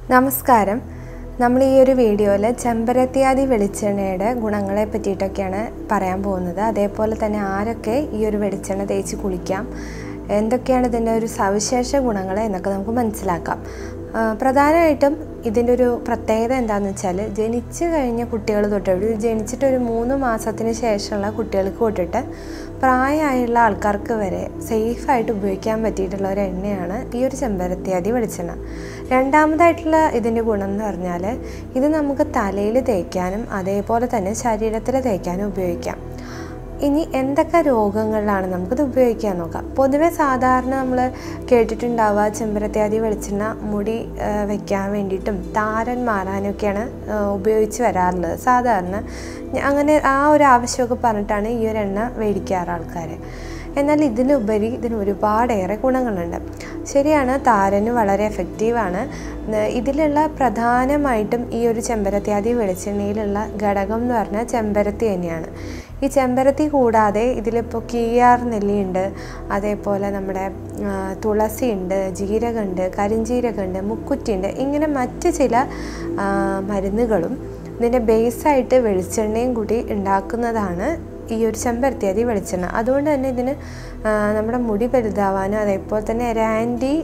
നമസ്കാരം നമ്മൾ ഈ ഒരു വീഡിയോയിൽ ചെമ്പരത്തിയാതി വെളിച്ചെണ്ണയുടെ ഗുണങ്ങളെ പറ്റിയിട്ടൊക്കെയാണ് പറയാൻ പോകുന്നത് അതേപോലെ തന്നെ ആരൊക്കെ ഈ ഒരു വെളിച്ചെണ്ണ തേച്ച് കുളിക്കാം എന്തൊക്കെയാണ് ഇതിൻ്റെ ഒരു സവിശേഷ ഗുണങ്ങൾ എന്നൊക്കെ നമുക്ക് മനസ്സിലാക്കാം ആ, പ്രധാനമായിട്ടും ഇതിൻ്റെ ഒരു പ്രത്യേകത എന്താണെന്ന് വെച്ചാൽ ജനിച്ചു കഴിഞ്ഞ കുട്ടികൾ തൊട്ട് ഒരു ജനിച്ചിട്ട് ഒരു മൂന്ന് മാസത്തിന് ശേഷമുള്ള കുട്ടികൾക്ക് തൊട്ടിട്ട് പ്രായമായുള്ള ആൾക്കാർക്ക് വരെ സേഫായിട്ട് ഉപയോഗിക്കാൻ പറ്റിയിട്ടുള്ള ഒരു എണ്ണയാണ് ഈ ഒരു ചെമ്പരത്തിയാതി വെളിച്ചെണ്ണ രണ്ടാമതായിട്ടുള്ള ഇതിൻ്റെ ഗുണം എന്ന് പറഞ്ഞാൽ ഇത് നമുക്ക് തലയിൽ തേക്കാനും അതേപോലെ തന്നെ ശരീരത്തിൽ തേക്കാനും ഉപയോഗിക്കാം ഇനി എന്തൊക്കെ രോഗങ്ങളിലാണ് നമുക്കിത് ഉപയോഗിക്കാൻ നോക്കാം പൊതുവെ സാധാരണ നമ്മൾ കേട്ടിട്ടുണ്ടാവുക ചെമ്പരത്തിയാതി വെളിച്ചെണ്ണ മുടി ആ, വെക്കാൻ വേണ്ടിയിട്ടും താരൻ മാറാനൊക്കെയാണ് ആ, ഉപയോഗിച്ച് വരാറുള്ളത് സാധാരണ ഞ- അങ്ങനെ ആ ഒരു ആവശ്യമൊക്കെ പറഞ്ഞിട്ടാണ് ഈ ഒരു എണ്ണ മേടിക്കാറ് ആൾക്കാർ എന്നാൽ ഇതിലുപരി ഇതിന് ഒരുപാടേറെ ഗുണങ്ങളുണ്ട് ശരിയാണ് താരന് വളരെ എഫക്റ്റീവാണ് ന- ഇതിലുള്ള പ്രധാനമായിട്ടും ഈ ഒരു ചെമ്പരത്തിയാതി വെളിച്ചെണ്ണയിലുള്ള ഘടകം എന്ന് പറഞ്ഞാൽ ചെമ്പരത്തി തന്നെയാണ് ഈ ചെമ്പരത്തി കൂടാതെ ഇതിലിപ്പോൾ കീയാർ നെല്ലിയുണ്ട് അതേപോലെ നമ്മുടെ ആ, തുളസിയുണ്ട് ജീരകമുണ്ട് കരിഞ്ജീരകമുണ്ട് മുക്കുറ്റിയുണ്ട് ഇങ്ങനെ മറ്റ് ചില ആ, മരുന്നുകളും ഇതിൻ്റെ ബേസായിട്ട് വെളിച്ചെണ്ണയും കൂടി ഉണ്ടാക്കുന്നതാണ് ഈ ഒരു ചെമ്പരത്തിയാതി വെളിച്ചെണ്ണ അതുകൊണ്ട് തന്നെ ഇതിന് ആ, നമ്മുടെ മുടി വലുതാവാനും അതേപോലെ തന്നെ ഒരു ആൻറ്റി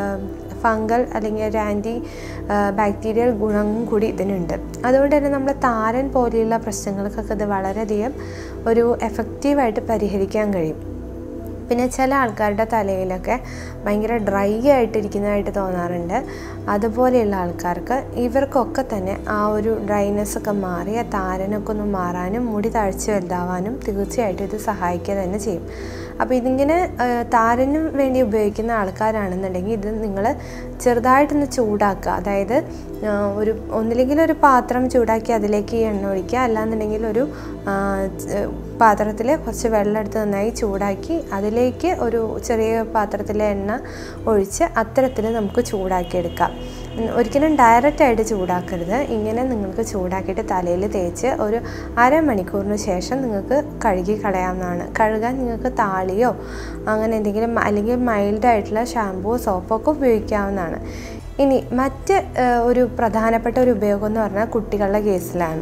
ഫംഗൽ അല്ലെങ്കിൽ ഒരു ആൻറ്റി ബാക്ടീരിയൽ ഗുണവും കൂടി ഇതിനുണ്ട് അതുകൊണ്ട് തന്നെ നമ്മുടെ താരൻ പോലെയുള്ള പ്രശ്നങ്ങൾക്കൊക്കെ ഇത് വളരെയധികം ഒരു എഫക്റ്റീവായിട്ട് പരിഹരിക്കാൻ കഴിയും പിന്നെ ചില ആൾക്കാരുടെ തലയിലൊക്കെ ഭയങ്കര ഡ്രൈ ആയിട്ടിരിക്കുന്നതായിട്ട് തോന്നാറുണ്ട് അതുപോലെയുള്ള ആൾക്കാർക്ക് ഇവർക്കൊക്കെ തന്നെ ആ ഒരു ഡ്രൈനെസ് ഒക്കെ മാറി ആ താരനൊക്കെ ഒന്ന് മാറാനും മുടി താഴ്ച വലുതാവാനും തീർച്ചയായിട്ടും ഇത് സഹായിക്കുക തന്നെ ചെയ്യും അപ്പോൾ ഇതിങ്ങനെ ആ, താരനും വേണ്ടി ഉപയോഗിക്കുന്ന ആൾക്കാരാണെന്നുണ്ടെങ്കിൽ ഇത് നിങ്ങൾ ചെറുതായിട്ടൊന്ന് ചൂടാക്കുക അതായത് ആ, ഒരു ഒന്നില്ലെങ്കിൽ ഒരു പാത്രം ചൂടാക്കി അതിലേക്ക് ഈ എണ്ണ ഒഴിക്കുക അല്ലാന്നുണ്ടെങ്കിൽ ഒരു പാത്രത്തിൽ കുറച്ച് വെള്ളം എടുത്ത് നന്നായി ചൂടാക്കി അതിലേക്ക് ഒരു ചെറിയ പാത്രത്തിലെ എണ്ണ ഒഴിച്ച് അത്തരത്തിൽ നമുക്ക് ചൂടാക്കിയെടുക്കാം ഉം, ഒരിക്കലും ഡയറക്റ്റ് ആയിട്ട് ചൂടാക്കരുത് ഇങ്ങനെ നിങ്ങൾക്ക് ചൂടാക്കിയിട്ട് തലയിൽ തേച്ച് ഒരു അരമണിക്കൂറിന് ശേഷം നിങ്ങൾക്ക് കഴുകി കളയാവുന്നതാണ് കഴുകാൻ നിങ്ങൾക്ക് താളിയോ അങ്ങനെ എന്തെങ്കിലും അല്ലെങ്കിൽ മൈൽഡായിട്ടുള്ള ഷാമ്പുവോ സോപ്പോ ഒക്കെ ഉപയോഗിക്കാവുന്നതാണ് ഇനി മറ്റ് ഏഹ്, ഒരു പ്രധാനപ്പെട്ട ഒരു ഉപയോഗം എന്ന് പറഞ്ഞാൽ കുട്ടികളുടെ കേസിലാണ്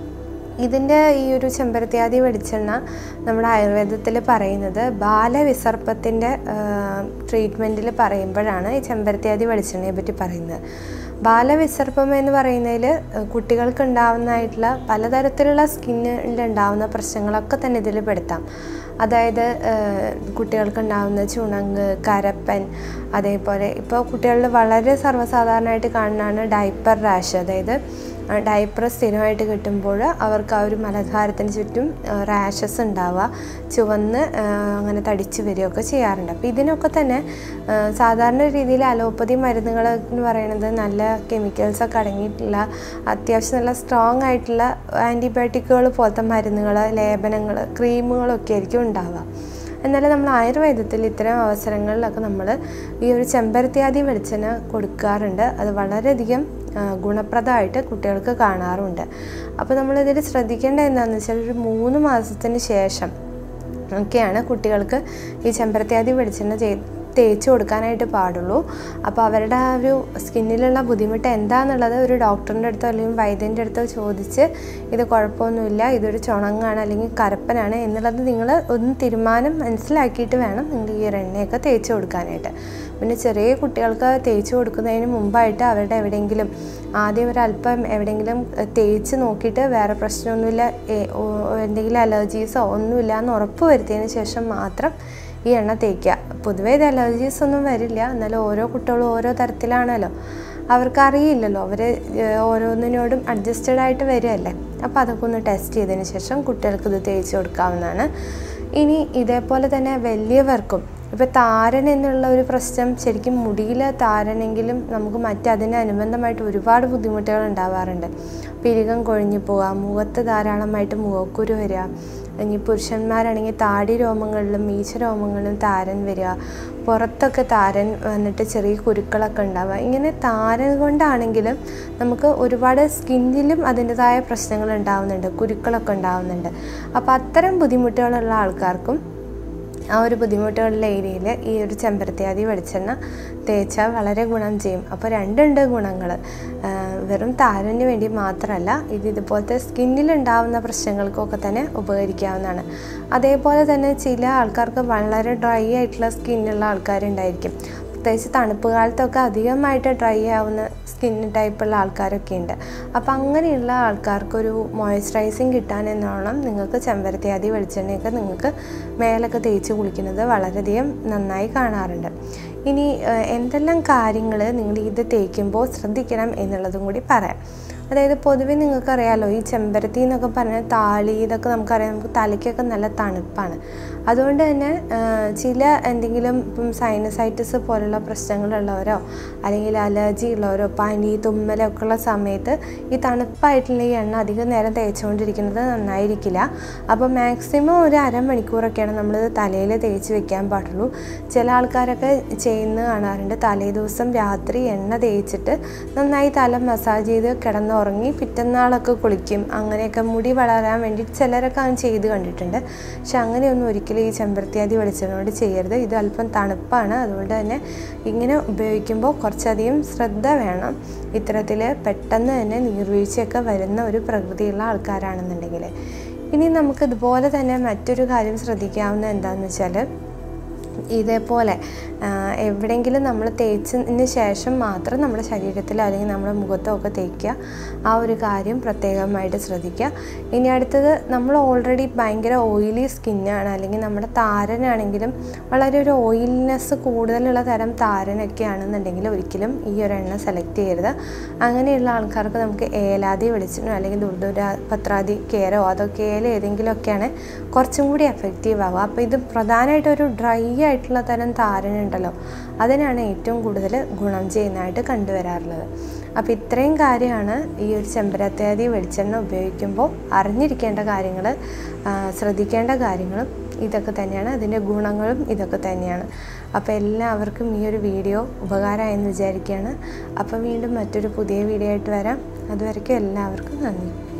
ഇതിൻ്റെ ഈ ഒരു ചെമ്പരത്തിയാതി വെളിച്ചെണ്ണ നമ്മുടെ ആയുർവേദത്തിൽ പറയുന്നത് ബാലവിസർപ്പത്തിൻ്റെ ട്രീറ്റ്മെൻറ്റിൽ പറയുമ്പോഴാണ് ഈ ചെമ്പരത്തിയാതി വെളിച്ചെണ്ണയെ പറ്റി പറയുന്നത് ബാലവിസർപ്പം എന്ന് പറയുന്നതിൽ കുട്ടികൾക്ക് ഉണ്ടാവുന്നതായിട്ടുള്ള പലതരത്തിലുള്ള സ്കിന്നിൽ ഉണ്ടാവുന്ന പ്രശ്നങ്ങളൊക്കെ തന്നെ ഇതിൽ പെടുത്താം അതായത് ഏഹ്, കുട്ടികൾക്ക് ഉണ്ടാവുന്ന ചുണങ്ങ് കരപ്പൻ അതേപോലെ ഇപ്പോൾ കുട്ടികളിൽ വളരെ സർവ്വസാധാരണമായിട്ട് കാണുന്നതാണ് ഡൈപ്പർ റാഷ് അതായത് ഡൈപ്പർ സ്ഥിരമായിട്ട് കിട്ടുമ്പോൾ അവർക്ക് ആ ഒരു മലദ്വാരത്തിന് ചുറ്റും റാഷസ് ഉണ്ടാവുക ചുവന്ന് ആ, അങ്ങനെ തടിച്ച് വരികയൊക്കെ ചെയ്യാറുണ്ട് അപ്പോൾ ഇതിനൊക്കെ തന്നെ ആ, സാധാരണ രീതിയിൽ അലോപ്പതി മരുന്നുകൾ എന്ന് പറയുന്നത് നല്ല കെമിക്കൽസൊക്കെ അടങ്ങിയിട്ടുള്ള അത്യാവശ്യം നല്ല സ്ട്രോങ് ആയിട്ടുള്ള ആൻറ്റിബയോട്ടിക്കുകൾ പോലത്തെ മരുന്നുകൾ ലേപനങ്ങൾ ക്രീമുകളൊക്കെ ആയിരിക്കും ഉണ്ടാവുക എന്നാൽ നമ്മൾ ആയുർവേദത്തിൽ ഇത്തരം അവസരങ്ങളിലൊക്കെ നമ്മൾ ഈ ഒരു ചെമ്പരത്തിയാതി വെളിച്ചെണ്ണ കൊടുക്കാറുണ്ട് അത് വളരെയധികം ആ, ഗുണപ്രദമായിട്ട് കുട്ടികൾക്ക് കാണാറുണ്ട് അപ്പോൾ നമ്മളിതിൽ ശ്രദ്ധിക്കേണ്ട എന്താണെന്ന് വെച്ചാൽ ഒരു മൂന്ന് മാസത്തിന് ശേഷം ഒക്കെയാണ് കുട്ടികൾക്ക് ഈ ചെമ്പരത്തിയാതി വെളിച്ചെണ്ണ ചെയ് തേച്ച് കൊടുക്കാനായിട്ട് പാടുള്ളൂ അപ്പോൾ അവരുടെ ആ ഒരു സ്കിന്നിലുള്ള ബുദ്ധിമുട്ട് എന്താണെന്നുള്ളത് ഒരു ഡോക്ടറിൻ്റെ അടുത്തോ അല്ലെങ്കിൽ വൈദ്യൻ്റെ അടുത്തോ ചോദിച്ച് ഇത് കുഴപ്പമൊന്നുമില്ല ഇതൊരു ചുണങ്ങാണ് അല്ലെങ്കിൽ കരപ്പനാണ് എന്നുള്ളത് നിങ്ങൾ ഒന്ന് തീരുമാനം മനസ്സിലാക്കിയിട്ട് വേണം നിങ്ങൾ ഈ ഒരു എണ്ണയൊക്കെ തേച്ച് കൊടുക്കാനായിട്ട് പിന്നെ ചെറിയ കുട്ടികൾക്ക് തേച്ച് കൊടുക്കുന്നതിന് മുമ്പായിട്ട് അവരുടെ എവിടെയെങ്കിലും ആദ്യം ഒരല്പം എവിടെയെങ്കിലും ഏഹ്, തേച്ച് നോക്കിയിട്ട് വേറെ പ്രശ്നമൊന്നുമില്ല ഏ- ഓ- എന്തെങ്കിലും അലർജീസോ ഒന്നുമില്ല എന്ന് ഉറപ്പ് വരുത്തിയതിന് ശേഷം മാത്രം ഈ എണ്ണ തേക്കുക പൊതുവേ ഇത് അലർജീസ് ഒന്നും വരില്ല എന്നാലും ഓരോ കുട്ടികളും ഓരോ തരത്തിലാണല്ലോ അവർക്കറിയില്ലല്ലോ അവർ ഓരോന്നിനോടും അഡ്ജസ്റ്റഡ് ആയിട്ട് വരികയല്ലേ അപ്പോൾ അതൊക്കെ ഒന്ന് ടെസ്റ്റ് ചെയ്തതിന് ശേഷം കുട്ടികൾക്ക് ഇത് തേച്ച് കൊടുക്കാവുന്നതാണ് ഇനി ഇതേപോലെ തന്നെ വലിയവർക്കും ഇപ്പോൾ താരൻ എന്നുള്ള ഒരു പ്രശ്നം ശരിക്കും മുടിയിൽ താരനെങ്കിലും നമുക്ക് മറ്റതിനനുബന്ധമായിട്ട് ഒരുപാട് ബുദ്ധിമുട്ടുകൾ ഉണ്ടാവാറുണ്ട് പിരികം കൊഴിഞ്ഞു പോവുക മുഖത്ത് ധാരാളമായിട്ട് മുഖക്കുരു വരിക ഇനി പുരുഷന്മാരാണെങ്കിൽ താടി രോമങ്ങളിലും മീശ രോമങ്ങളിലും താരൻ വരിക പുറത്തൊക്കെ താരൻ വന്നിട്ട് ചെറിയ കുരുക്കളൊക്കെ ഉണ്ടാവുക ഇങ്ങനെ താരൻ കൊണ്ടാണെങ്കിലും നമുക്ക് ഒരുപാട് സ്കിന്നിലും അതിൻ്റെതായ പ്രശ്നങ്ങൾ ഉണ്ടാവുന്നുണ്ട് കുരുക്കളൊക്കെ ഉണ്ടാവുന്നുണ്ട് അപ്പോൾ അത്തരം ബുദ്ധിമുട്ടുകളുള്ള ആൾക്കാർക്കും ആ ഒരു ബുദ്ധിമുട്ടുള്ള ഏരിയയിൽ ഈ ഒരു ചെമ്പരത്തിയാതി വെളിച്ചെണ്ണ തേച്ചാൽ വളരെ ഗുണം ചെയ്യും അപ്പോൾ രണ്ടുണ്ട് ഗുണങ്ങൾ വെറും താരന് വേണ്ടി മാത്രമല്ല ഇത് ഇതുപോലത്തെ സ്കിന്നിലുണ്ടാവുന്ന പ്രശ്നങ്ങൾക്കൊക്കെ തന്നെ ഉപകരിക്കാവുന്നതാണ് അതേപോലെ തന്നെ ചില ആൾക്കാർക്ക് വളരെ ഡ്രൈ ആയിട്ടുള്ള സ്കിന്നുള്ള ആൾക്കാരുണ്ടായിരിക്കും പ്രത്യേകിച്ച് തണുപ്പ് കാലത്തൊക്കെ അധികമായിട്ട് ഡ്രൈ ആവുന്ന സ്കിൻ ടൈപ്പുള്ള ആൾക്കാരൊക്കെ ഉണ്ട് അപ്പോൾ അങ്ങനെയുള്ള ആൾക്കാർക്കൊരു മോയ്സ്ചറൈസിങ് കിട്ടാൻ എന്നോണം നിങ്ങൾക്ക് ചെമ്പരത്തിയാതി വെളിച്ചെണ്ണയൊക്കെ നിങ്ങൾക്ക് മേലൊക്കെ തേച്ച് കുളിക്കുന്നത് വളരെയധികം നന്നായി കാണാറുണ്ട് ഇനി ഏഹ്, എന്തെല്ലാം കാര്യങ്ങൾ നിങ്ങൾ ഇത് തേക്കുമ്പോൾ ശ്രദ്ധിക്കണം എന്നുള്ളതും കൂടി പറയാം അതായത് പൊതുവെ നിങ്ങൾക്കറിയാലോ ഈ ചെമ്പരത്തി എന്നൊക്കെ പറഞ്ഞാൽ താളി ഇതൊക്കെ നമുക്കറിയാം നമുക്ക് തലയ്ക്കൊക്കെ നല്ല തണുപ്പാണ് അതുകൊണ്ട് തന്നെ ആ, ചില എന്തെങ്കിലും ഇപ്പം സൈനസൈറ്റിസ് പോലുള്ള പ്രശ്നങ്ങളുള്ളവരോ അല്ലെങ്കിൽ അലർജി ഉള്ളവരോ പനി തുമ്മലൊക്കെ ഉള്ള സമയത്ത് ഈ തണുപ്പായിട്ടുള്ള ഈ എണ്ണ അധികം നേരം തേച്ചുകൊണ്ടിരിക്കുന്നത് നന്നായിരിക്കില്ല അപ്പോൾ മാക്സിമം ഒരു അരമണിക്കൂറൊക്കെയാണ് നമ്മളിത് തലയിൽ തേച്ച് വെക്കാൻ പാടുള്ളൂ ചില ആൾക്കാരൊക്കെ ചെയ്യുന്നത് കാണാറുണ്ട് തലേ ദിവസം രാത്രി എണ്ണ തേച്ചിട്ട് നന്നായി തല മസാജ് ചെയ്ത് കിടന്നുറങ്ങി പിറ്റന്നാളൊക്കെ കുളിക്കും അങ്ങനെയൊക്കെ മുടി വളരാൻ വേണ്ടി ചിലരൊക്കെ അങ്ങനെ ചെയ്ത് കണ്ടിട്ടുണ്ട് പക്ഷെ അങ്ങനെയൊന്നും ഒരിക്കലും ഈ ചെമ്പരത്തിയാതി വെളിച്ചെണ്ണോട് ചെയ്യരുത് ഇത് അല്പം തണുപ്പാണ് അതുകൊണ്ട് തന്നെ ഇങ്ങനെ ഉപയോഗിക്കുമ്പോൾ കുറച്ചധികം ശ്രദ്ധ വേണം ഇത്തരത്തിൽ പെട്ടെന്ന് തന്നെ നീർവീഴ്ചയൊക്കെ വരുന്ന ഒരു പ്രകൃതിയുള്ള ആൾക്കാരാണെന്നുണ്ടെങ്കിൽ ഇനി നമുക്ക് ഇതുപോലെ തന്നെ മറ്റൊരു കാര്യം ശ്രദ്ധിക്കാവുന്ന എന്താണെന്ന് വെച്ചാൽ ഇതേപോലെ ആ, എവിടെയെങ്കിലും നമ്മൾ തേച്ചതിന് ശേഷം മാത്രം നമ്മുടെ ശരീരത്തിൽ അല്ലെങ്കിൽ നമ്മുടെ മുഖത്തോ ഒക്കെ തേക്കുക ആ ഒരു കാര്യം പ്രത്യേകമായിട്ട് ശ്രദ്ധിക്കുക ഇനി അടുത്തത് നമ്മൾ ഓൾറെഡി ഭയങ്കര ഓയിലി സ്കിന്നാണ് അല്ലെങ്കിൽ നമ്മുടെ താരനാണെങ്കിലും വളരെ ഒരു ഓയിൽനെസ് കൂടുതലുള്ള തരം താരനൊക്കെ ആണെന്നുണ്ടെങ്കിൽ ഒരിക്കലും ഈ ഒരു എണ്ണ സെലക്ട് ചെയ്യരുത് അങ്ങനെയുള്ള ആൾക്കാർക്ക് നമുക്ക് ഏലാതി വെളിച്ചെണ്ണോ അല്ലെങ്കിൽ ദുർദുര പത്രാതി കേരോ അതൊക്കെ ഏല ഏതെങ്കിലുമൊക്കെയാണ് കുറച്ചും കൂടി എഫക്റ്റീവ് ആവുക അപ്പോൾ ഇത് പ്രധാനമായിട്ട് ഒരു ഡ്രൈ ആയിട്ടുള്ള തരം താരനുണ്ടല്ലോ അതിനാണ് ഏറ്റവും കൂടുതൽ ഗുണം ചെയ്യുന്നതായിട്ട് കണ്ടുവരാറുള്ളത് അപ്പോൾ ഇത്രയും കാര്യമാണ് ഈ ഒരു ചെമ്പരത്തേതി വെളിച്ചെണ്ണ ഉപയോഗിക്കുമ്പോൾ അറിഞ്ഞിരിക്കേണ്ട കാര്യങ്ങൾ ശ്രദ്ധിക്കേണ്ട കാര്യങ്ങളും ഇതൊക്കെ തന്നെയാണ് അതിൻ്റെ ഗുണങ്ങളും ഇതൊക്കെ തന്നെയാണ് അപ്പോൾ എല്ലാവർക്കും ഈ ഒരു വീഡിയോ ഉപകാരമായെന്ന് വിചാരിക്കുകയാണ് അപ്പോൾ വീണ്ടും മറ്റൊരു പുതിയ വീഡിയോ ആയിട്ട് വരാം അതുവരയ്ക്കും എല്ലാവർക്കും നന്ദി